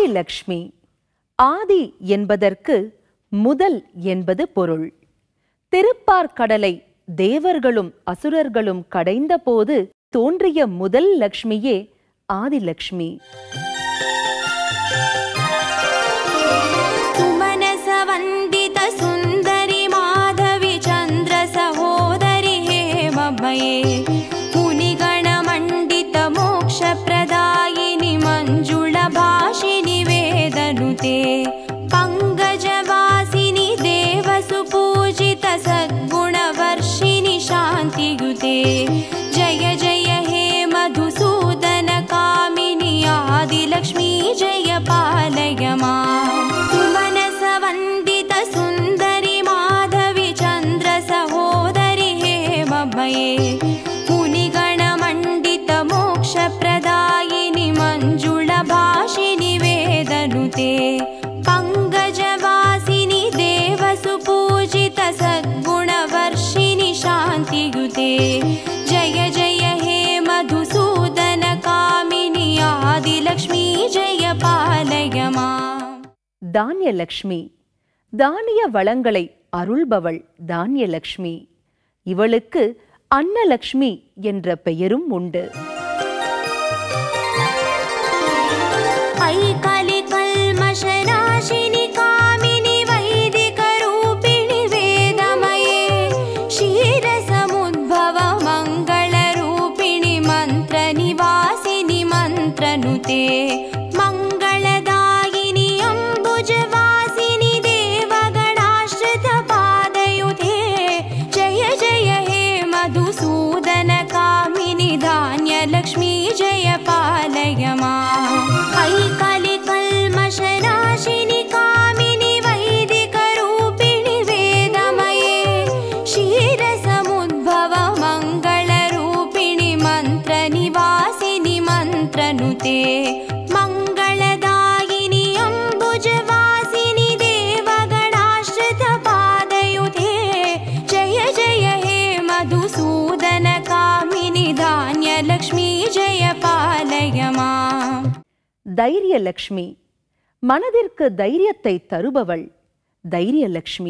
ஆதிலக்ஷ்மி ஆதி என்பதற்கு முதல் என்பது பொருள் திருப்பார்கடலை தேவர்களும் அசுரர்களும் கடைந்தபோது தோன்றிய முதல் லக்ஷ்மியே ஆதிலக்ஷ்மி सुमनसवन्दित सुन्दरि माधवि चन्द्र सहोदरि हेममये मुनिगणमण्डित मोक्षप्रदायिनि मञ्जुळभाषिनि वेदनुते पङ्कजवासिनि देवसुपूजित सद्गुणवर्षिणि शान्तियुते जय जय हे मधुसूदन कामिनि आदिलक्ष्मी जय पालय माम् सुमनसवन्दित सुन्दरि माधवि चन्द्र सहोदरि हेममये मुनिगणमण्डित मोक्षप्रदायिनि मञ्जुळभाषिनि वेदनुते पङ्कजवासिनि देवसुपूजित सद्गुणवर्षिणि शान्तियुते जय जय हे मधुसूदन कामिनि आदिलक्ष्मी जय पालय माम् தானியலக்ஷ்மி தானிய வளங்களை அருள்பவள் தானியலக்ஷ்மி இவளுக்கு அன்னலக்ஷ்மி என்ற பெயரும் உண்டு ऐकलिकल्मषनाशिनि कामिनि वैदिकरूपिणि वेदमये क्षीरसमुद्भव मङ्गलरूपिणि मन्त्रनिवासिनि मन्त्रनुते मङ्गलदायिनि अम्बुजवासिनि देवगणाश्रितपादयुते जय जय हे मधुसूदन कामिनि धान्यलक्ष्मी जय पालय माम् ऐकलिकल्मषनाशिनि कामिनि वैदिकरूपिणि वेदमये क्षीरसमुद्भव मङ्गलरूपिणि मन्त्रनिवासिनि मन्त्रनुते मङ्गलदायिनि अम्बुजवासिनि देवगणाश्रितपादयुते जय जय हे मधुसूदन कामिनि धान्यलक्ष्मी जय पालय माम् தைரியலக்ஷ்மி மனதிற்கு தைரியத்தை தருபவள் தைரியலக்ஷ்மி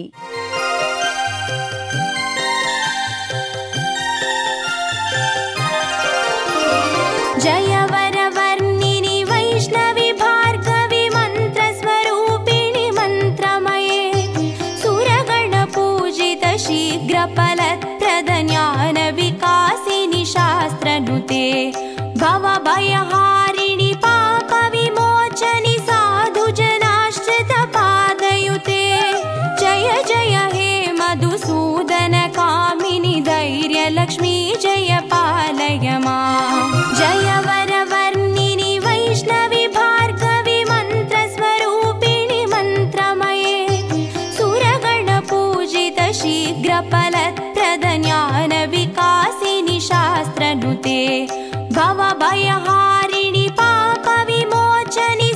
जय वरवर्णिनि वैष्णवि भार्गवि मन्त्रस्वरूपिणि मन्त्रमये सुरगणपूजित शीघ्रफलप्रद ज्ञानविकासिनि शास्त्रनुते भवभयहारिणि पापविमोचनि साधुजनाश्रितपादयुते जय जय हे मधुसूदन कामिनि धैर्यलक्ष्मी जय पालय माम् जय वरवर्णिनि वैष्णवि भार्गवि मन्त्रस्वरूपिणि मन्त्रमये सुरगणपूजित शीघ्रफलप्रद ज्ञानविकासिनि शास्त्रनुते भवभयहारिणि पापविमोचनि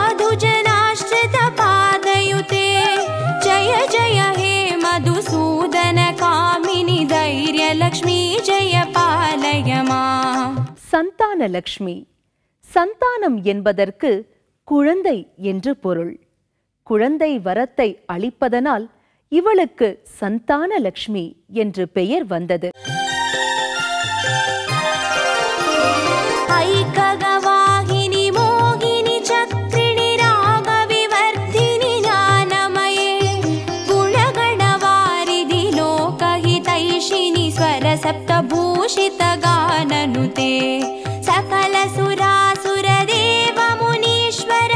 साधुजनाश्रितपादयुते जय जय हे मधुसूदन कामिनि धैर्यलक्ष्मी जय पालय माम् சந்தானலக்ஷ்மி சந்தானம் என்பதற்கு குழந்தை என்று பொருள் குழந்தை வரத்தை அளிப்பதனால் இவளுக்கு சந்தானலக்ஷ்மி என்று பெயர் வந்தது ऐकगवाहिनि मोहिनि चक्रिणि रागविवर्धिनि ज्ञानमये गुणगणवारिधि लोकहितैषिणि स्वरसप्तभूषितगाननुते सकलसुरासुरदेव मुनीश्वर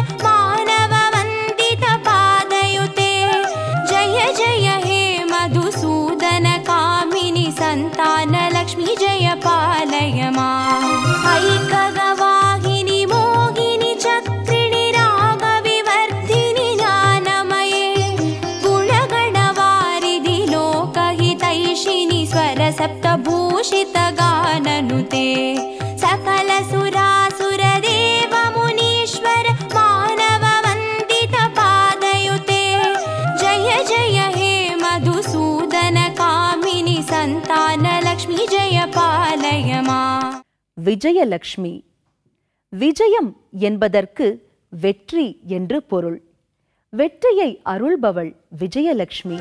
मानववन्दितपादयुते जय जय हे मधुसूदन कामिनि सन्तानलक्ष्मी जय पालय माम् ऐकगवाहिनि मोहिनि चक्रिणि रागविवर्धिनि ज्ञानमये गुणगणवारिधि लोकहितैषिनि स्वरसप्तभूषितगाननुते सकलसुरासुरदेव मुनीश्वर मानववन्दितपादयुते जय जय हे मधुसूदन कामिनि सन्तानलक्ष्मी जय पालय माम् விஜயலக்ஷ்மி விஜயம் என்பதற்கு வெற்றி என்று பொருள் வெற்றியை அருள்பவள் விஜயலட்சுமி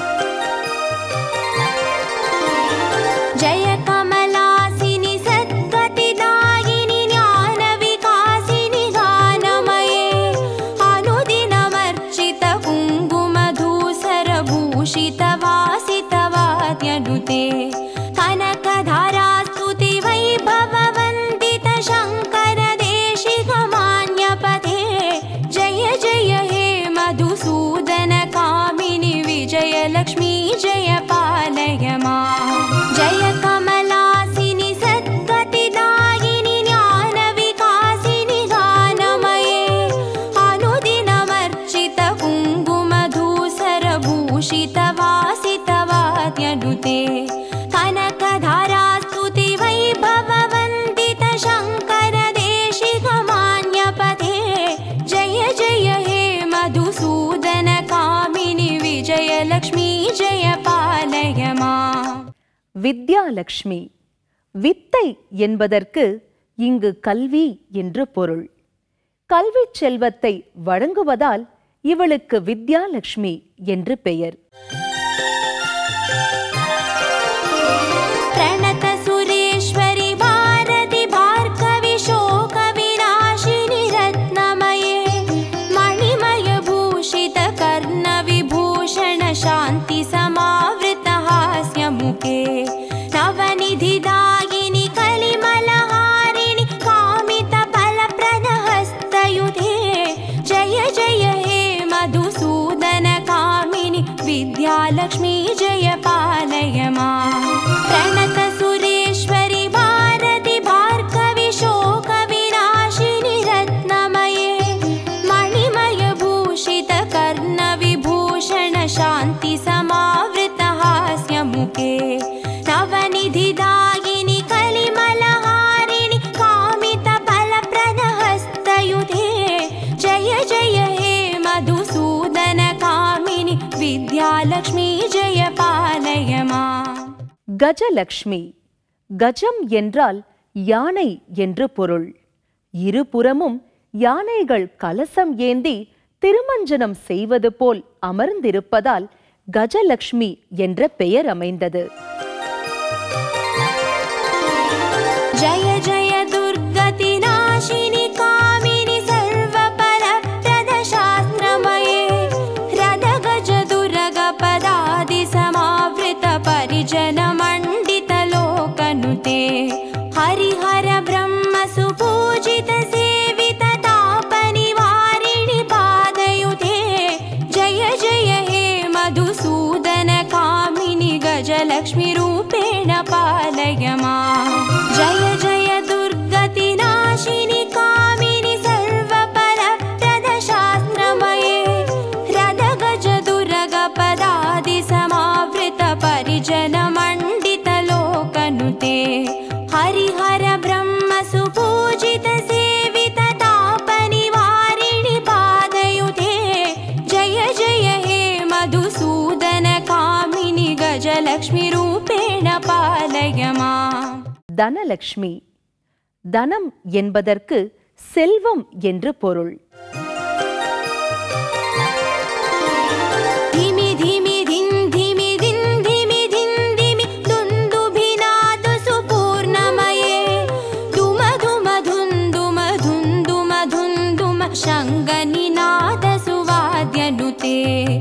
जय कमलासिनि सद्गतिदायिनि ज्ञानविकासिनि गानमये अनुदिनमर्चित कुङ्कुमधूसरभूषितवासितवाद्यनुते कनकधारास्तुति वैभववन्दित शङ्कर देशिकमान्यपदे जय जय हे मधुसूदन कामिनि विजयलक्ष्मी जय पालय मा जय कमलासिनि सद्गतिदायिनि ज्ञानविकासिनि गानमये अनुदिनमर्चित कुङ्कुमधूसरभूषितवासितवाद्यनुते कनकधारास्तुति वैभववन्दित शङ्कर देशिकमान्यपदे जय जय हे मधुसूदन कामिनि विजयलक्ष्मी जय पालय मा வித்யாலட்சுமி வித்தை என்பதற்கு இங்கு கல்வி என்று பொருள் கல்விச் செல்வத்தை வழங்குவதால் இவளுக்கு வித்யாலட்சுமி என்று பெயர் प्रणत सुरेश्वरि भारति भार्गवि शोकविनाशिनि रत्नमये मणिमय भूषित कर्णविभूषण शान्ति समावृत हास्यमुखे नवनिधिदायिनि कलिमलहारिणि कामित फलप्रदहस्तयुधे जय जय हे मधुसूदन कामिनि विद्यालक्ष्मी जय पालय मा प्रणत सुरेश्वरि भारति भार्गवि शोकविनाशिनि रत्नमये मणिमय भूषित कर्णविभूषण शान्ति समावृत हास्यमुखे नवनिधिदायिनि कलिमलहारिणि कामित फलप्रदहस्तयुधे जय जय हे मधुसूदन कामिनि विद्यालक्ष्मी जय पालय मा கஜலக்ஷ்மி கஜம் என்றால் யானை என்று பொருள் இருபுறமும் யானைகள் கலசம் ஏந்தி திருமஞ்சனம் செய்வது போல் அமர்ந்திருப்பதால் கஜலக்ஷ்மி என்ற பெயர் அமைந்தது जय जय दुर्गतिनाशिनि कामिनि सर्वफलप्रदशास्त्रमये रदगज दुर्गपदादि समावृत परिजनमण्डितलोकनुते हरिहर ब्रह्म सुपूजित सेवित तापनिवारिणि पादयुधे जय जय हे मधुसूदन कामिनि गजलक्ष्मीरूपेण पालय मा जय जय दुर्गतिनाशिनि कामिनि सर्वफलप्रदशास्त्रमये रदगज दुर्गपदादि समावृत परिजनमण्डितलोकनुते हरिहर ब्रह्म सुपूजित सेवित तापनिवारिणि पादयुधे जय जय हे मधुसूदन कामिनि गजलक्ष्मीरूपेण पालय मा தனலக்ஷ்மி தனம் என்பதற்கு செல்வம் என்று பொருள் धिमि धिमि धिन् धिमि धिन् धिमि धिन् धिमि दुन्दुभिनाद सुपूर्णमये धुम धुम धुन् धुम धुन् धुम धुन् धुम शङ्गनिनाद सुवाद्यनुते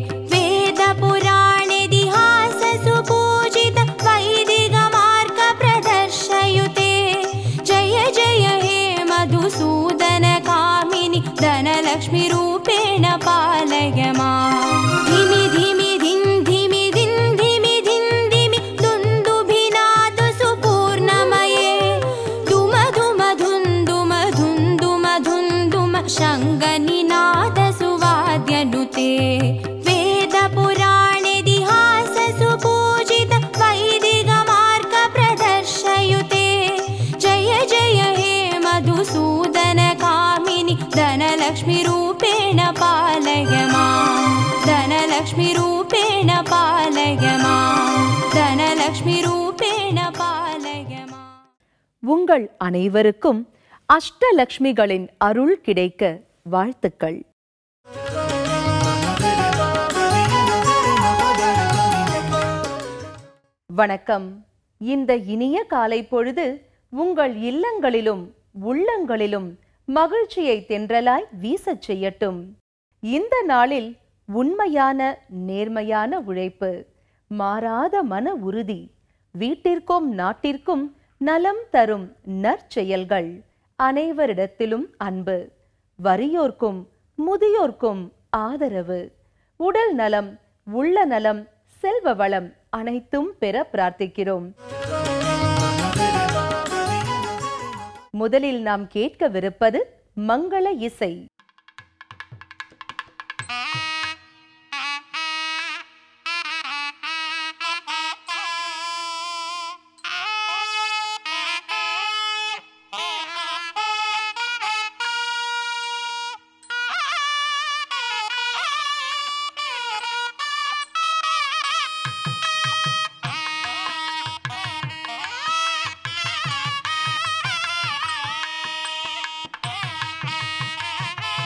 वेदपुराणेतिहास सुपूजित वैदिकमार्ग प्रदर्शयुते जय जय हे मधुसूदन कामिनि धनलक्ष्मीरूपेण पालय मा धिमि धिमि धिन् धिमि धिन् धिमि धिन् धिमि दुन्दुभिनाद सुपूर्णमये धुम धुम धुन् धुम धुन् धुम धुन् धुम शङ्गनिनाद सुवाद्यनुते वेदपुराणेतिहास सुपूजित वैदिकमार्ग प्रदर्शयुते जय जय हे मधुसूदन कामिनि धनलक्ष्मीरूपेण पालय मा धनलक्ष्मीरूपेण पालय मा धनलक्ष्मीरूपेण पालय मा உங்கள் அனைவருக்கும் அஷ்டலக்ஷ்மிகளின் அருள் கிடைக்க வாழ்த்துக்கள் வணக்கம் இந்த இனிய காலை பொழுது உங்கள் இல்லங்களிலும் உள்ளங்களிலும் மகிழ்ச்சியை தென்றலாய் வீசச் செய்யட்டும் இந்த நாளில் உண்மையான நேர்மையான உழைப்பு மாறாத மன உறுதி வீட்டிற்கும் நாட்டிற்கும் நலம் தரும் நற்செயல்கள் அனைவரிடத்திலும் அன்பு வறியோர்க்கும் முதியோர்க்கும் ஆதரவு உடல் நலம் உள்ள நலம் செல்வ வளம் அனைத்தும் பெற பிரார்த்திக்கிறோம் முதலில் நாம் கேட்கவிருப்பது மங்கள இசை Thank you.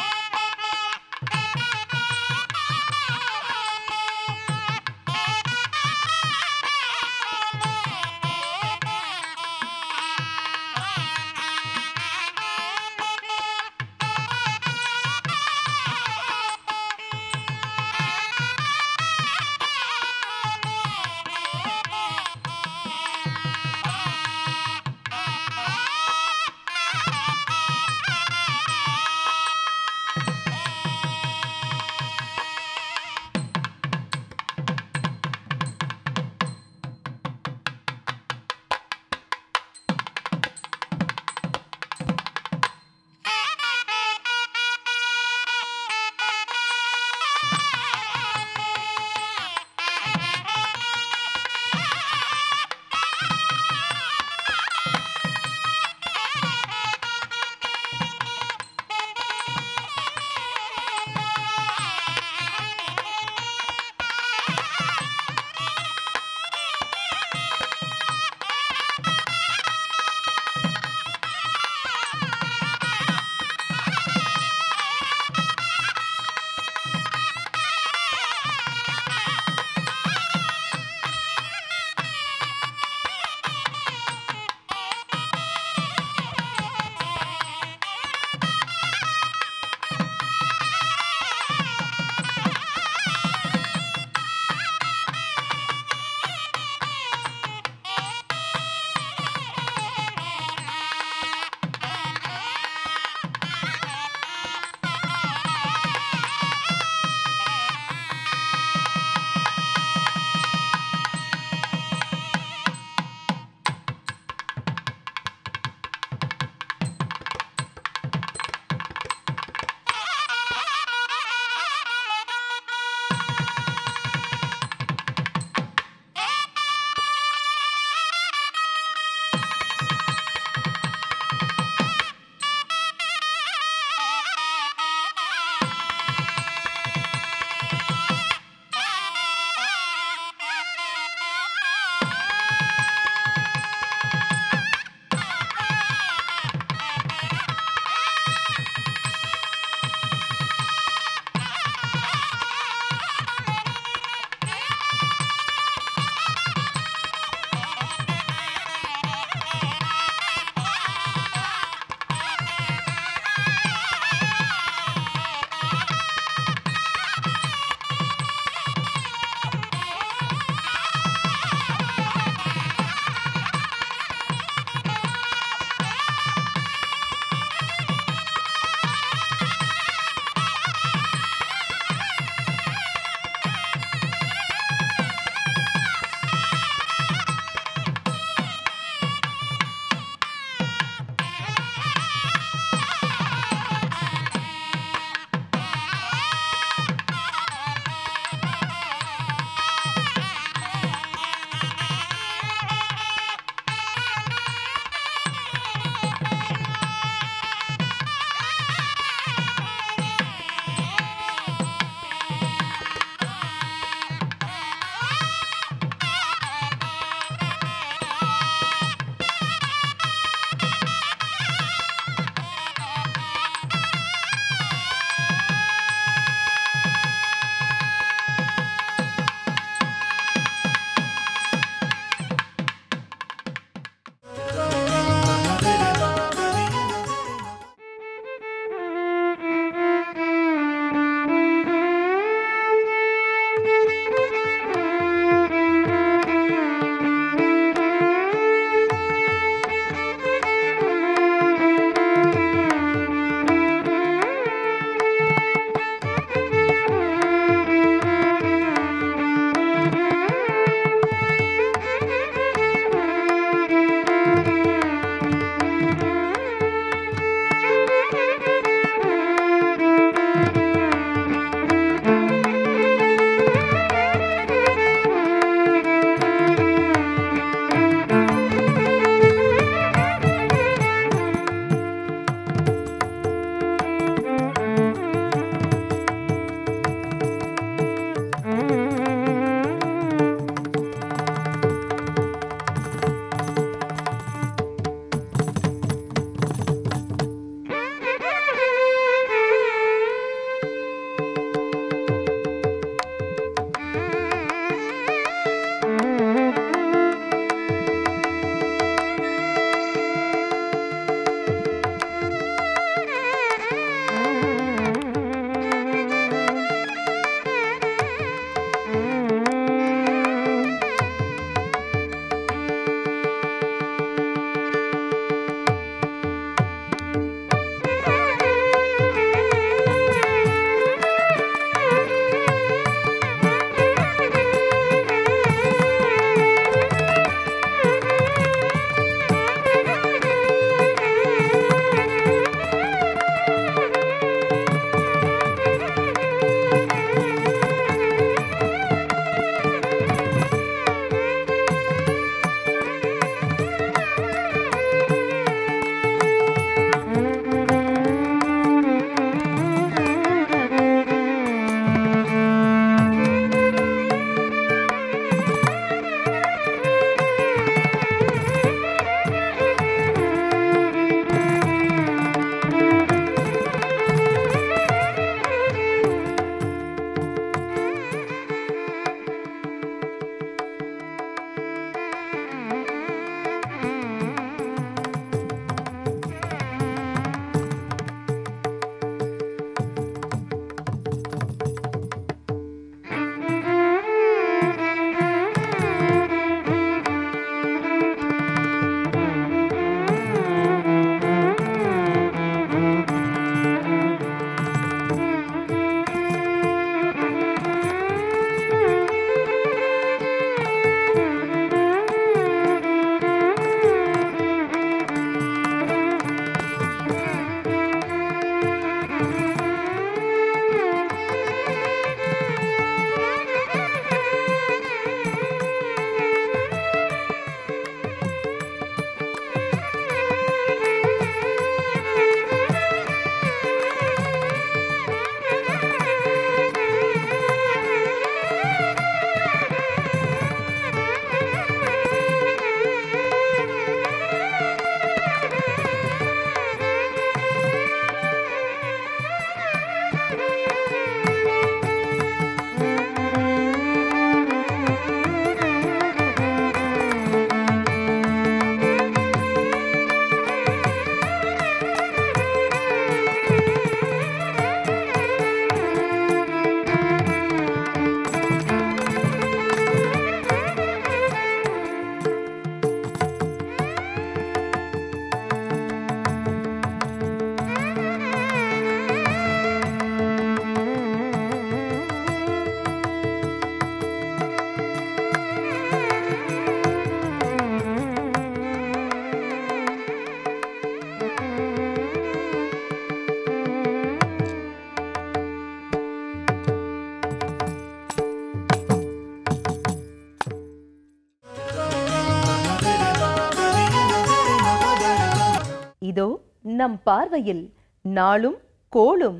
நம் பார்வையில் நாளும் கோளும்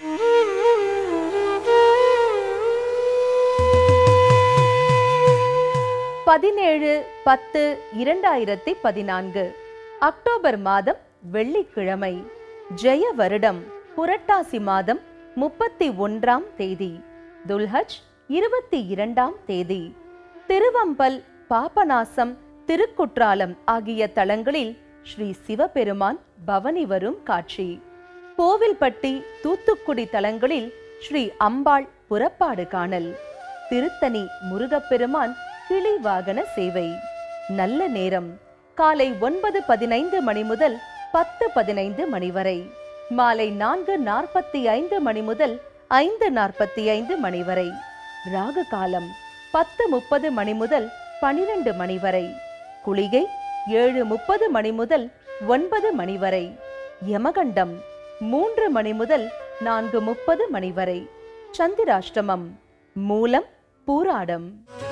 பதினேழு பத்து இரண்டாயிரத்தி பதினான்கு அக்டோபர் மாதம் வெள்ளிக்கிழமை ஜெய வருடம் புரட்டாசி மாதம் முப்பத்தி ஒன்றாம் தேதி துல்ஹஜ் இருபத்தி இரண்டாம் தேதி திருவம்பல் பாபநாசம் திருக்குற்றாலம் ஆகிய தலங்களில் ஸ்ரீ சிவபெருமான் பவனி வரும் காட்சி கோவில்பட்டி தூத்துக்குடி தலங்களில் ஸ்ரீ அம்பாள் புறப்பாடு காணல் திருத்தணி முருகப்பெருமான் கிளி வாகன சேவை நல்ல நேரம் காலை ஒன்பது பதினைந்து மணி முதல் பத்து பதினைந்து மணி வரை மாலை நான்கு நாற்பத்தி ஐந்து மணி முதல் ஐந்து நாற்பத்தி ஐந்து மணி வரை ராகு காலம் பத்து முப்பது மணி முதல் பனிரெண்டு மணி வரை குளிகை ஏழு முப்பது மணி முதல் ஒன்பது மணி வரை யமகண்டம் மூன்று மணி முதல் நான்கு முப்பது மணி வரை சந்திராஷ்டமம் மூலம் பூராடம்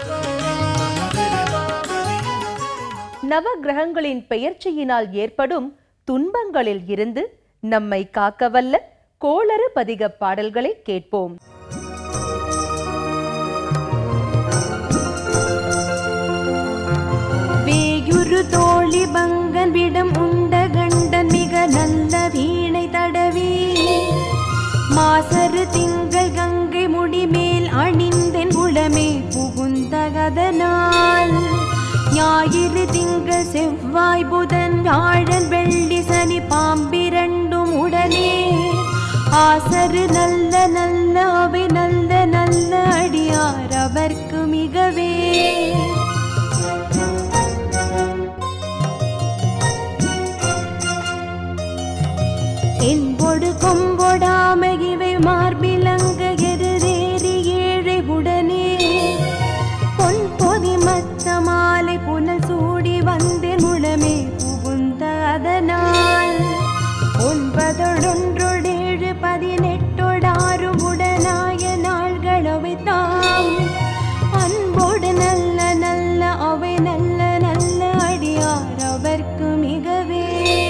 நவ கிரகங்களின் பெயர்ச்சியினால் ஏற்படும் துன்பங்களில் இருந்து நம்மை காக்கவல்ல கோளறு பதிக பாடல்களை கேட்போம் வேயுரு தோழி பங்கன் விடம் உண்ட கண்டன் மிக நல்ல வீணை தடவி மாசரு திங்கள் கங்கை முடிமேல் அணிந்தென் உளமே புகுந்தகதனால் ஞாயிறு திங்கள் செவ்வாய் புதன் வியாழன் வெள்ளி சனி பாம்பிரண்டும் உடனே ஆசரு நல்ல நல்ல அவை நல்ல நல்ல அடியார் அவர்க்கு மிகவே என்பொடு கொம்பொடாம இவை மார்பிலங்க எருதேறி ஏழை உடனே பொன் பொதி மத்த மாலை புனல் சூடி வந்தேன் உளமே புகுந்த அதனால் ஒன்பதொடொன்றொடேழு பதினெட்டொடாறு உடனாய நாள்களவை தாம் அன்போடு நல்ல நல்ல அவை நல்ல நல்ல அடியார் அவர்க்கு மிகவே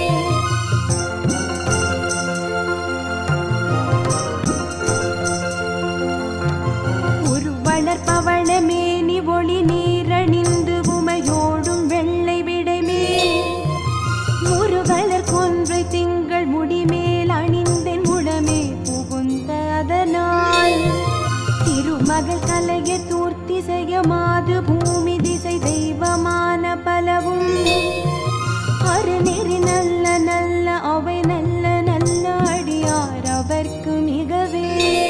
உருவளர் பவள மேனி ஒளி நீரணிந்து உமையோடும் வெள்ளை விடைமே முருகலர் கொன்றை திங்கள் முடிமேல் அணிந்தென் உளமே புகுந்த அதனால் திருமகள் கலைய தூர்த்தி செய்ய மாது பூமி திசை தெய்வமான பலவும் அருநெறி நல்ல நல்ல அவை நல்ல நல்ல அடியார் அவர்க்கு மிகவே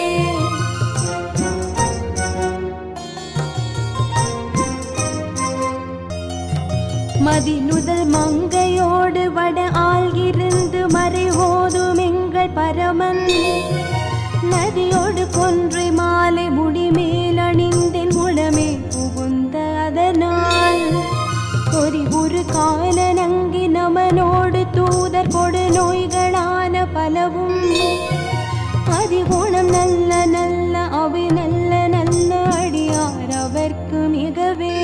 மதிநுதல் மங்கையோடு வட ஆள்கிருந்து மறை ஓதும் எங்கள் பரமன் நதியோடு கொன்றை மாலை முடிமேல் அணிந்தென் உளமே புகுந்த அதனால் பொறிவுரு காலனங்கி நமனோடு தூதர் கொடு நோய்களான பலவும் அதிகுணம் நல்ல நல்ல அவை நல்ல நல்ல அடியார் அவர்க்கு மிகவே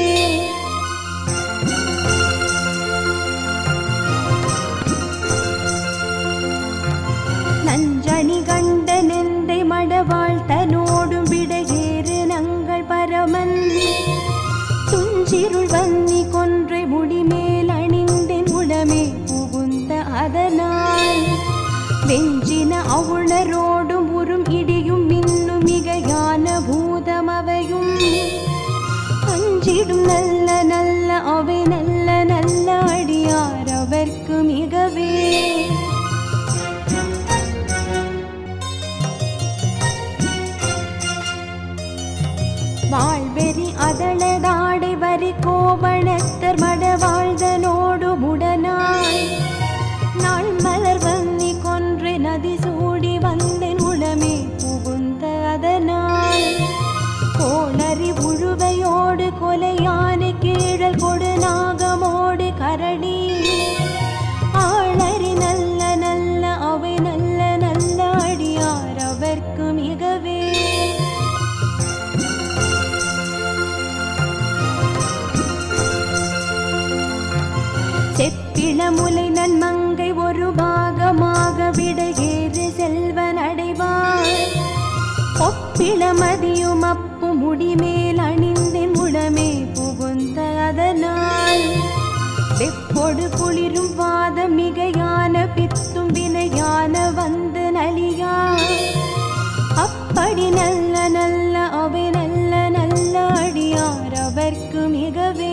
நஞ்சணி கண்ட நெந்தை மடவாள் தனோடும் விடையேறு நங்கள் பரமன் துஞ்சிருள் வன்னி கொன்றை முடிமேல் அணிந்தென் உடமே புகுந்த அதனால் வெஞ்சின அவுணரோடும் உறும் இடியும் மின்னும் மிகையான பூதம் அவையும் அஞ்சிடும் நல்ல நல்ல அவை நல்ல நல்ல அடியார் அவர்க்கு மிகவே வாழ்வெறி அதளதாடை வரி கோவணத்தர் மட வாழ்தனோடு உடனாய் நாள் மலர் வன்னி கொன்று நதி சூடி வந்தென் உளமே புகுந்த அதனால் கோளறி உழுவையோடு கொலையான கீழல் கொடு நாகமோடு கரடி ஆளறி நல்ல நல்ல அவை நல்ல நல்ல அடியார் அவர்க்கு மிகவே செப்பிளமுலை நன்மங்கை ஒரு பாகமாக இளமதியும் அப்பு முடிமேல் அணிந்தேன் உடமே புகுந்த அதனால் வெப்பொடு குளிரும் வாதம் மிகையான பித்தும் வினையான வந்து நலியா அப்படி நல்ல நல்ல அவை நல்ல நல்ல அடியார் அவர்க்கு மிகவே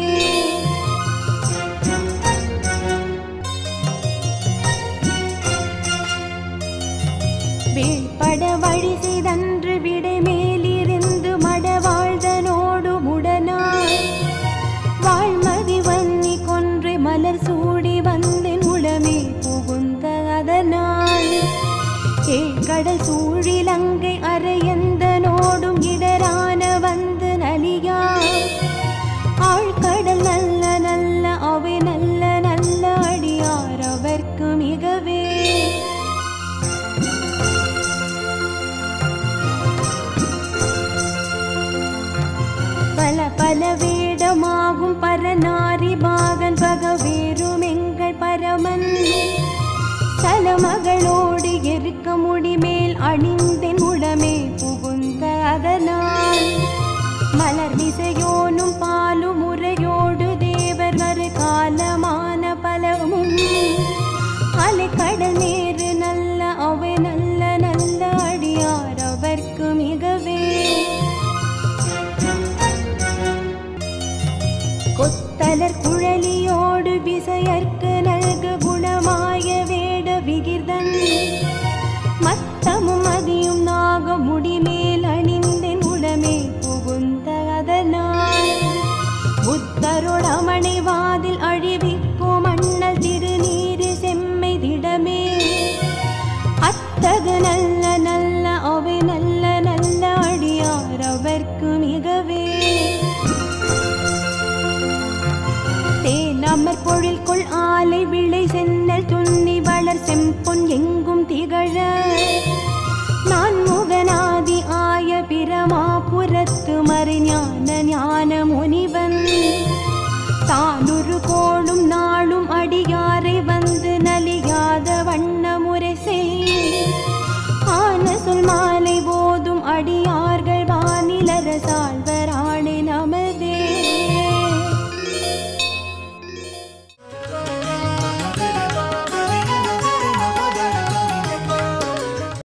வீழ்பட வழி செய்தன்று விடை மேலிருந்து மடவாழ்தனோடு முடனாய் வாழ்மதி வன்னி கொன்றை மலர் சூடி வந்தேன் உடமே புகுந்த அதனால் ஏழ்கடல் சூழிலங்கை அரையந்தனோடும் இடரான வந்து நலியா ஆழ்கடல் நல்ல நல்ல அவை நல்ல நல்ல அடியார் அவர்க்கு மிகவே பல பல வேடமாகும் பரநாரி பாகன் பகவேரும் எங்கள் பரமன் சலமகளோடு எருக்க முடிமேல் அணிந்தேன் உடமே புகுந்த அதனால் மலர் விசையோனும் பாலும் முறையோடு தேவர் வரு காலமான பலவும் அலை கடல் நேரு நல்ல அவை நல்ல நல்ல அடியார் அவர்க்கு மிகவே கொத்தலர் குழலியோடு விசையர்க்கு நல்கு குணமாய வேட விகிர்தன் மத்தமும் மதியும் நாக முடிமேல் அணிந்தேன் உடமே புகுந்த அதனால் புத்தருடமணி வாதில் அழிவிக்கும் அண்ணல் திருநீரு செம்மை திடமே அத்தகு நல்ல நல்ல அவை நல்ல நல்ல அடியார் அவர்க்கு மிகவே தேனமர் பொழில் கொள் ஆலை விளை சென்னல் துண்ணி வளர் செம்பொன் எங்கும் திகழ நான் முகநாதி ஆய பிரமாபுரத்து மறை ஞான ஞான முனி